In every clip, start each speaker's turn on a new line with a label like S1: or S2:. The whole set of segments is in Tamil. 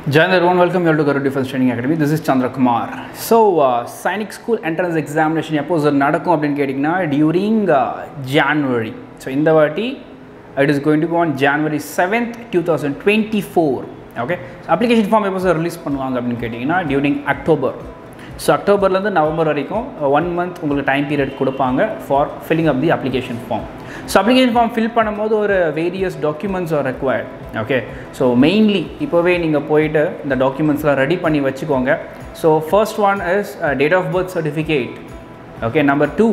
S1: Join everyone, welcome you all to Guru Defense Training Academy. This is Chandra Kumar. So, uh, Sainik School entrance examination எப்போ சார் நடக்கும் அப்படின்னு கேட்டிங்கன்னா டியூரிங் ஜான்வரி ஸோ இந்த வாட்டி it is going to go on January seventh two thousand twenty four okay application form எப்போ சார் ரிலீஸ் பண்ணுவாங்க அப்படின்னு கேட்டிங்கன்னா டியூரிங் அக்டோபர் ஸோ அக்டோபர்லேருந்து நவம்பர் வரைக்கும் ஒன் மந்த் உங்களுக்கு டைம் பீரியட் கொடுப்பாங்க for filling up the application form so application form fill பண்ணும்போது ஒரு various documents are required okay so mainly இப்போவே நீங்கள் போயிட்டு இந்த டாக்குமெண்ட்ஸ்லாம் ரெடி பண்ணி வச்சுக்கோங்க so first one is date of birth certificate okay number two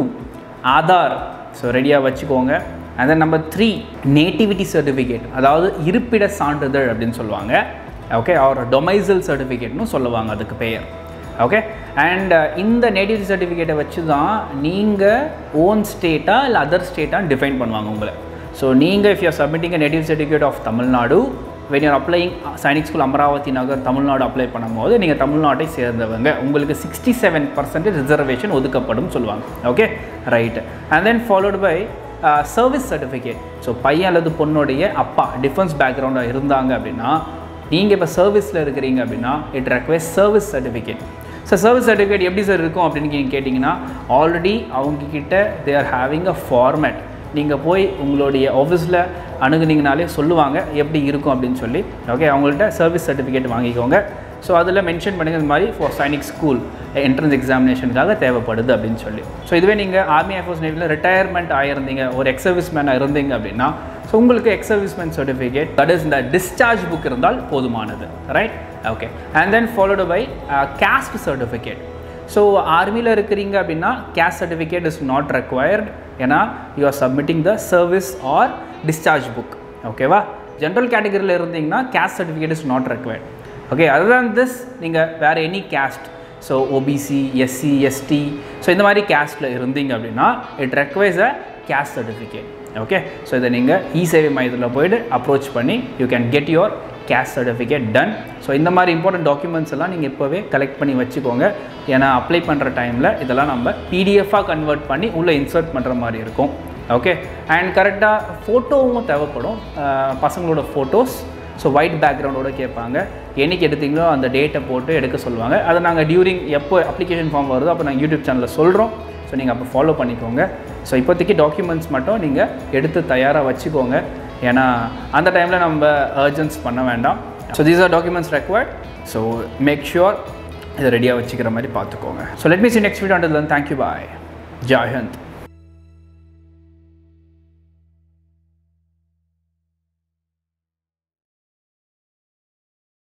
S1: Aadhaar so ரெடியாக வச்சுக்கோங்க and then number three nativity certificate அதாவது இருப்பிட சான்றிதழ் அப்படின்னு சொல்லுவாங்க ஓகே அவர் டொமைசல் சர்டிஃபிகேட்னு சொல்லுவாங்க அதுக்கு பெயர் ஓகே அண்ட் இந்த நேட்டிவிட்டி சர்டிஃபிகேட்டை வச்சு தான் நீங்கள் ஓன் ஸ்டேட்டாக இல்லை அதர் ஸ்டேட்டாக டிஃபைன் பண்ணுவாங்க உங்களை ஸோ நீங்கள் if you're submitting native certificate of Tamil Nadu when you're applying Sainik school Amaravathi Nagar Tamil Nadu apply பண்ணும்போது நீங்கள் தமிழ்நாட்டை சேர்ந்தவங்க உங்களுக்கு சிக்ஸ்டி செவன் பர்சன்டேஜ் ரிசர்வேஷன் ஒதுக்கப்படும் சொல்லுவாங்க okay right and then followed by service certificate so பையன் அல்லது பொண்ணுடைய அப்பா டிஃபென்ஸ் பேக்ரவுண்டாக இருந்தாங்க அப்படின்னா நீங்கள் இப்போ சர்வீஸில் இருக்கிறீங்க அப்படின்னா it require service certificate sir service certificate எப்படி சார் இருக்கும் அப்படின்னு நீங்கள் கேட்டிங்கன்னா ஆல்ரெடி அவங்கக்கிட்ட they are having a format நீங்கள் போய் உங்களுடைய ஆஃபீஸில் அணுகுனீங்கனாலே சொல்லுவாங்க எப்படி இருக்கும் அப்படின்னு சொல்லி ஓகே அவங்கள்ட்ட சர்வீஸ் சர்டிஃபிகேட் வாங்கிக்கோங்க ஸோ அதில் மென்ஷன் பண்ணுங்க இந்த மாதிரி ஃபார் சைனிக் ஸ்கூல் என்ட்ரன்ஸ் எக்ஸாமினேஷனுக்காக தேவைப்படுது அப்படின்னு சொல்லி ஸோ இதுவே நீங்கள் ஆர்மி ஏர்ஃபோர்ஸ் நேவியில் ரிட்டையர்மெண்ட் ஆகிருந்தீங்க ஒரு எக்ஸ் சர்வீஸ் மேனாக இருந்தீங்க அப்படின்னா ஸோ உங்களுக்கு ex serviceman certificate that is இந்த டிஸ்சார்ஜ் புக் இருந்தால் போதுமானது right okay and then followed by caste certificate so ஆர்மியில் இருக்கிறீங்க அப்படின்னா caste certificate is not required ஏன்னா you are submitting the service R discharge book ஓகேவா ஜென்ரல் கேட்டகரியில் இருந்தீங்கன்னா caste certificate is not required okay other than this நீங்கள் வேறு any caste so OBC SC ST so இந்த மாதிரி கேஸ்ட்டில் இருந்தீங்க அப்படின்னா it requires a caste certificate okay so இதை நீங்கள் இ சேவை மையத்தில் போயிட்டு அப்ரோச் பண்ணி you can get your caste certificate done so இந்த மாதிரி இம்பார்ட்டன்ட் டாக்குமெண்ட்ஸ் எல்லாம் நீங்கள் இப்போவே கலெக்ட் பண்ணி வச்சுக்கோங்க ஏன்னா அப்ளை பண்ணுற டைமில் இதெல்லாம் நம்ம பிடிஎஃபாக கன்வெர்ட் பண்ணி உள்ளே இன்சர்ட் பண்ணுற மாதிரி இருக்கும் ஓகே அண்ட் கரெக்டாக ஃபோட்டோவும் தேவைப்படும் அஹ் பசங்களோட ஃபோட்டோஸ் ஸோ ஒயிட் பேக்ரவுண்டோட கேட்பாங்க என்னைக்கு எடுத்தீங்களோ அந்த டேட்டை போட்டு எடுக்க சொல்லுவாங்க அதை நாங்கள் டியூரிங் எப்போ அப்ளிகேஷன் ஃபார்ம் வருதோ அப்போ நாங்கள் யூடியூப் சேனலில் சொல்கிறோம் ஸோ நீங்கள் அப்போ ஃபாலோ பண்ணிக்கோங்க ஸோ இப்போதைக்கு டாக்குமெண்ட்ஸ் மட்டும் நீங்கள் எடுத்து தயாராக வச்சுக்கோங்க ஏன்னா அந்த டைமில் நம்ம அர்ஜென்ஸ் பண்ண வேண்டாம் so these are documents required so make sure இதை ரெடியாக வச்சுக்கிற மாதிரி பார்த்துக்கோங்க so let me see next video under thank you bye ஜாய் ஹந்த்